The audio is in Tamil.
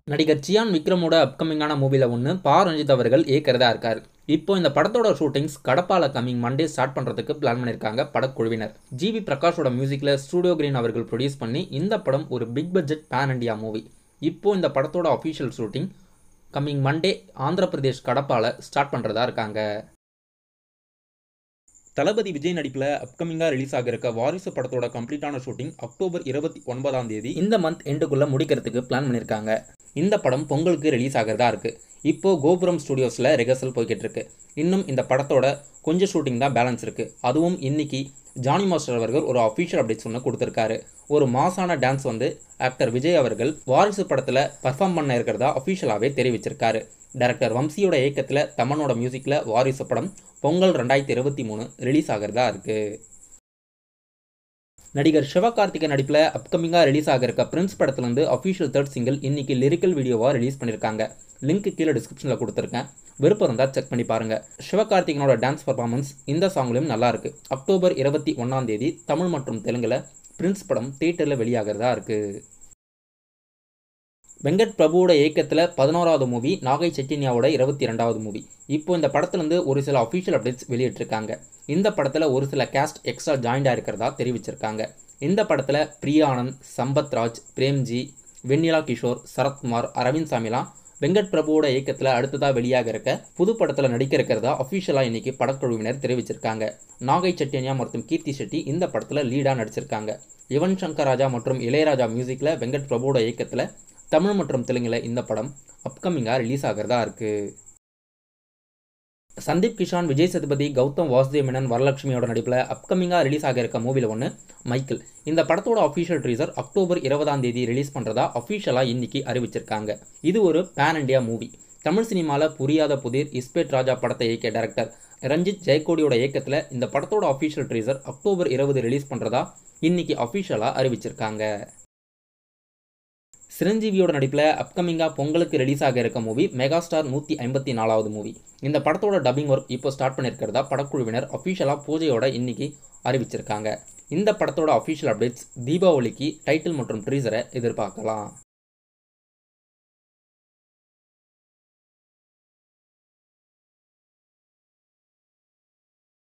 நடிகர் சியான் விக்ரமோட அப்கமிங்கான மூவியில் ஒன்று பா ரஞ்சித் அவர்கள் இயக்கிறதா இருக்கார் இப்போ இந்த படத்தோட ஷூட்டிங்ஸ் கடப்பால கம்மிங் மண்டே ஸ்டார்ட் பண்ணுறதுக்கு பிளான் பண்ணியிருக்காங்க படக்குழுவினர் ஜிவி பிரகாஷோட மியூசிக்கில் ஸ்டூடியோ கிரீன் அவர்கள் ப்ரொடியூஸ் பண்ணி இந்த படம் ஒரு big budget pan India movie இப்போ இந்த படத்தோட official shooting coming Monday Andhra Pradesh கடப்பால ஸ்டார்ட் பண்ணுறதா இருக்காங்க தளபதி விஜய் நடிப்பில் அப்கமிங்காக ரிலீஸ் ஆக இருக்க வாரிசு படத்தோட கம்ப்ளீட்டான ஷூட்டிங் அக்டோபர் இருபத்தி ஒன்பதாம் தேதி இந்த மந்த் எண்டுக்குள்ளே முடிக்கிறதுக்கு பிளான் பண்ணியிருக்காங்க இந்த படம் பொங்கலுக்கு ரிலீஸ் ஆகிறதா இருக்குது இப்போது கோபுரம் ஸ்டுடியோஸில் ரிஹர்சல் போய்கிட்டு இருக்கு இன்னும் இந்த படத்தோட கொஞ்சம் ஷூட்டிங் தான் பேலன்ஸ் இருக்குது அதுவும் இன்னைக்கு ஜானி மாஸ்டர் அவர்கள் ஒரு அஃபிஷியல் அப்டேட்ஸ் ஒன்று கொடுத்துருக்காரு ஒரு மாசான டான்ஸ் வந்து ஆக்டர் விஜய் அவர்கள் வாரிசு படத்தில் பர்ஃபார்ம் பண்ண இருக்கிறதா அஃபிஷியலாகவே தெரிவிச்சிருக்காரு டைரக்டர் வம்சியோட இயக்கத்தில் தமனோட மியூசிக்கில் வாரிசு படம் பொங்கல் ரெண்டாயிரத்தி இருபத்தி மூணு ரிலீஸ் ஆகிறதா இருக்குது நடிகர் சிவகார்த்திகேயன் நடிப்பில் அப்கமிங்காக ரிலீஸ் ஆக இருக்க பிரின்ஸ் படத்துலேருந்து அஃபிஷியல் தேர்ட் சிங்கிள் இன்னைக்கு லிரிக்கல் வீடியோவாக ரிலீஸ் பண்ணியிருக்காங்க லிங்க் கீழே டிஸ்கிரிப்ஷனில் கொடுத்துருக்கேன் விருப்பம் இருந்தால் செக் பண்ணி பாருங்கள் சிவகார்த்திகனோட டான்ஸ் பர்ஃபார்மன்ஸ் இந்த சாங்லையும் நல்லா இருக்கு அக்டோபர் இருபத்தி ஒன்றாம் தேதி தமிழ் மற்றும் தெலுங்கில் பிரின்ஸ் படம் தியேட்டரில் வெளியாகிறதா இருக்குது வெங்கட் பிரபுவோட இயக்கத்தில் பதினோராவது மூவி நாகை செட்டினியாவோட இருபத்தி ரெண்டாவது மூவி இப்போ இந்த படத்துலேருந்து ஒரு சில அஃபிஷியல் அப்டேட்ஸ் வெளியிட்டிருக்காங்க இந்த படத்தில் ஒரு சில கேஸ்ட் எக்ஸ்ட்ரா ஜாயிண்டாக இருக்கிறதா தெரிவிச்சிருக்காங்க இந்த படத்தில் பிரியானந்த் சம்பத் ராஜ் பிரேம்ஜி வெண்ணிலா கிஷோர் சரத்குமார் அரவிந்த் சாமிலாம் வெங்கட் பிரபுவோட இயக்கத்தில் அடுத்ததாக வெளியாக இருக்க புது படத்தில் நடிக்க இருக்கிறதா அஃபிஷியலாக இன்னைக்கு படக்குழுவினர் தெரிவிச்சிருக்காங்க நாகை செட்டினியா மற்றும் கீர்த்தி செட்டி இந்த படத்தில் லீடாக நடிச்சிருக்காங்க யுவன் சங்கர் ராஜா மற்றும் இளையராஜா மியூசிக்கில் வெங்கட் பிரபுவோட இயக்கத்தில் தமிழ் மற்றும் தெலுங்கில் இந்த படம் அப்கமிங்காக ரிலீஸ் ஆகிறதா இருக்குது சந்தீப் கிஷான் விஜய் சேதுபதி கௌதம் வாசுதேவ் மேனன் வரலட்சுமியோட நடிப்பில் அப்கமிங்காக ரிலீஸ் ஆக இருக்க மூவியில் ஒன்று மைக்கிள் இந்த படத்தோட அஃபிஷியல் ட்ரீசர் அக்டோபர் இருபதாம் தேதி ரிலீஸ் பண்ணுறதா அஃபிஷியலாக இன்னைக்கு அறிவிச்சிருக்காங்க இது ஒரு பேன் இண்டியா மூவி தமிழ் சினிமாவில் புரியாத புதிர் இஸ்பேட் ராஜா படத்தை இயக்கிய டேரக்டர் ரஞ்சித் ஜெயக்கோடியோட இயக்கத்தில் இந்த படத்தோட அஃபிஷியல் ட்ரீசர் அக்டோபர் இருபது ரிலீஸ் பண்ணுறதா இன்னைக்கு அஃபிஷியலாக அறிவிச்சிருக்காங்க சிரஞ்சீவியோட நடிப்பில் அப்கமிங்காக பொங்கலுக்கு ரிலீஸ் ஆக இருக்க மூவி மெகாஸ்டார் நூற்றி ஐம்பத்தி நாலாவது மூவி இந்த படத்தோட டப்பிங் ஒர்க் இப்போ ஸ்டார்ட் பண்ணியிருக்கிறதா படக்குழுவினர் அஃபிஷியலாக பூஜையோட இன்னைக்கு அறிவிச்சிருக்காங்க இந்த படத்தோட அஃபிஷியல் அப்டேட்ஸ் தீபாவளிக்கு டைட்டில் மற்றும் ட்ரீசரை எதிர்பார்க்கலாம்